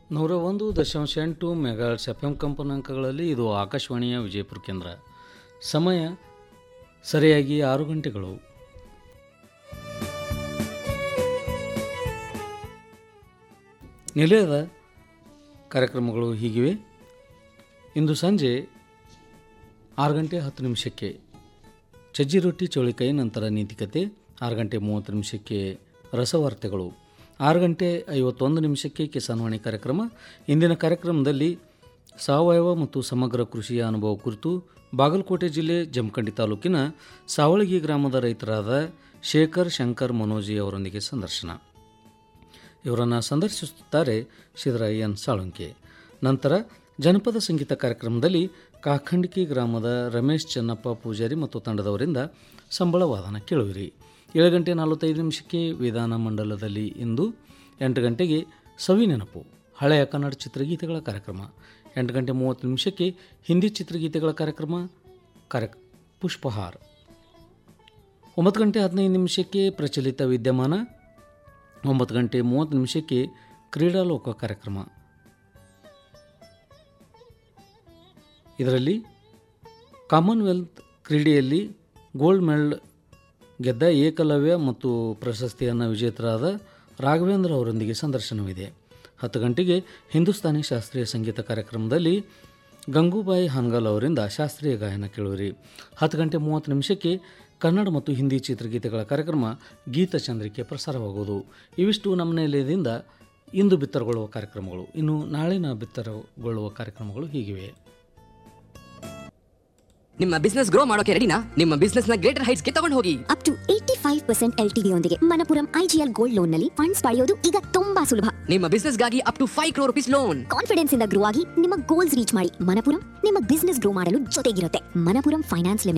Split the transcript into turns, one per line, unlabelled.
ನೂರ ಒಂದು ದಶಾಂಶ ಎಂಟು ಮೆಗಾಟ್ಸ್ ಎಫ್ ಎಂ ಕಂಪನಾಂಕಗಳಲ್ಲಿ ಇದು ಆಕಾಶವಾಣಿಯ ವಿಜಯಪುರ ಕೇಂದ್ರ ಸಮಯ ಸರಿಯಾಗಿ ಆರು ಗಂಟೆಗಳು ನಿಲಯದ ಕಾರ್ಯಕ್ರಮಗಳು ಹೀಗಿವೆ ಇಂದು ಸಂಜೆ ಆರು ಗಂಟೆ ಹತ್ತು ನಿಮಿಷಕ್ಕೆ ಸಜ್ಜಿ ರೊಟ್ಟಿ ಚೌಳಿಕಾಯಿ ನಂತರ ನೀತಿಕತೆ ಆರು ಗಂಟೆ ಮೂವತ್ತು ನಿಮಿಷಕ್ಕೆ ರಸವಾರ್ತೆಗಳು ಆರು ಗಂಟೆ ಐವತ್ತೊಂದು ನಿಮಿಷಕ್ಕೆ ಕಿಸಾನ್ವಾಣಿ ಕಾರ್ಯಕ್ರಮ ಇಂದಿನ ಕಾರ್ಯಕ್ರಮದಲ್ಲಿ ಸಾವಯವ ಮತ್ತು ಸಮಗ್ರ ಕೃಷಿಯ ಅನುಭವ ಕುರಿತು ಬಾಗಲಕೋಟೆ ಜಿಲ್ಲೆ ಜಮಖಂಡಿ ತಾಲೂಕಿನ ಸಾವಳಗಿ ಗ್ರಾಮದ ರೈತರಾದ ಶೇಖರ್ ಶಂಕರ್ ಮನೋಜಿ ಅವರೊಂದಿಗೆ ಸಂದರ್ಶನ ಇವರನ್ನು ಸಂದರ್ಶಿಸುತ್ತಾರೆ ಸಿದ್ದರಾಯ ಎನ್ ಸಾಳುಂಕೆ ನಂತರ ಜನಪದ ಸಂಗೀತ ಕಾರ್ಯಕ್ರಮದಲ್ಲಿ ಕಾಖಂಡಿಕಿ ಗ್ರಾಮದ ರಮೇಶ್ ಚೆನ್ನಪ್ಪ ಪೂಜಾರಿ ಮತ್ತು ತಂಡದವರಿಂದ ಸಂಬಳ ವಾದನ ಕೇಳುವಿರಿ ಏಳು ಗಂಟೆ ನಲವತ್ತೈದು ನಿಮಿಷಕ್ಕೆ ವಿಧಾನ ಮಂಡಲದಲ್ಲಿ ಇಂದು ಎಂಟು ಗಂಟೆಗೆ ಸವಿ ನೆನಪು ಹಳೆಯ ಕನ್ನಡ ಚಿತ್ರಗೀತೆಗಳ ಕಾರ್ಯಕ್ರಮ ಎಂಟು ಗಂಟೆ ಮೂವತ್ತು ನಿಮಿಷಕ್ಕೆ ಹಿಂದಿ ಚಿತ್ರಗೀತೆಗಳ ಕಾರ್ಯಕ್ರಮ ಕಾರ್ಯ ಪುಷ್ಪಹಾರ್ ಒಂಬತ್ತು ಗಂಟೆ ಹದಿನೈದು ನಿಮಿಷಕ್ಕೆ ಪ್ರಚಲಿತ ವಿದ್ಯಮಾನ ಒಂಬತ್ತು ಗಂಟೆ ಮೂವತ್ತು ನಿಮಿಷಕ್ಕೆ ಕ್ರೀಡಾಲೋಕ ಕಾರ್ಯಕ್ರಮ ಇದರಲ್ಲಿ ಕಾಮನ್ವೆಲ್ತ್ ಕ್ರೀಡೆಯಲ್ಲಿ ಗೋಲ್ಡ್ ಮೆಡಲ್ ಗೆದ್ದ ಏಕಲವ್ಯ ಮತ್ತು ಪ್ರಶಸ್ತಿಯನ್ನು ವಿಜೇತರಾದ ರಾಘವೇಂದ್ರ ಅವರೊಂದಿಗೆ ಸಂದರ್ಶನವಿದೆ ಹತ್ತು ಗಂಟೆಗೆ ಹಿಂದೂಸ್ತಾನಿ ಶಾಸ್ತ್ರೀಯ ಸಂಗೀತ ಕಾರ್ಯಕ್ರಮದಲ್ಲಿ ಗಂಗೂಬಾಯಿ ಹಾನ್ಗಲ್ ಅವರಿಂದ ಶಾಸ್ತ್ರೀಯ ಗಾಯನ ಕೇಳುವಿರಿ ಹತ್ತು ಗಂಟೆ ಮೂವತ್ತು ನಿಮಿಷಕ್ಕೆ ಕನ್ನಡ ಮತ್ತು ಹಿಂದಿ ಚಿತ್ರಗೀತೆಗಳ ಕಾರ್ಯಕ್ರಮ ಗೀತಚಂದ್ರಿಕೆ ಪ್ರಸಾರವಾಗುವುದು ಇವಿಷ್ಟು ನಮ್ಮ ನಿಲಯದಿಂದ ಇಂದು ಬಿತ್ತರಗೊಳ್ಳುವ ಕಾರ್ಯಕ್ರಮಗಳು ಇನ್ನು ನಾಳಿನ ಬಿತ್ತರಗೊಳ್ಳುವ ಕಾರ್ಯಕ್ರಮಗಳು ಹೀಗಿವೆ
ನಿಮ್ಮ ಬಿಸ್ನೆಸ್ ಗ್ರೋ ಮಾಡೋಕೆ ರೆಡಿನಾ ನಿಮ್ಮ ಬಿಸ್ನೆಸ್ ನ ಗ್ರೇಟರ್ ಹೈಟ್ಸ್ ಗೆ ತಗೊಂಡು ಹೋಗಿ
up to eighty five percent L ಯೊಂದಿಗೆ ಮನಪುರಂ ಐಜಿಎಲ್ ಗೋಲ್ಡ್ ಲೋನ್ ನಲ್ಲಿ ಫಂಡ್ಸ್ ಪಡೆಯೋದು ಈಗ ತುಂಬಾ ಸುಲಭ
ನಿಮ್ಮ ಬಿಸ್ನೆಸ್ ಗಾಗಿ up to five crore rupees loan
confidence ಇಂದ ಗ್ರೋ ಆಗಿ ನಿಮ್ಮ ಗೋಲ್ಸ್ ರೀಚ್ ಮಾಡಿ ಮನಪುರಂ ನಿಮ್ಮ ಬಿಸ್ನೆಸ್ ಗ್ರೋ ಮಾಡಲು ಜೊತೆಗಿರುತ್ತೆ ಮನಪುರಂ ಫೈನಾನ್ಸ್ ಲಿಮಿಟೆಡ್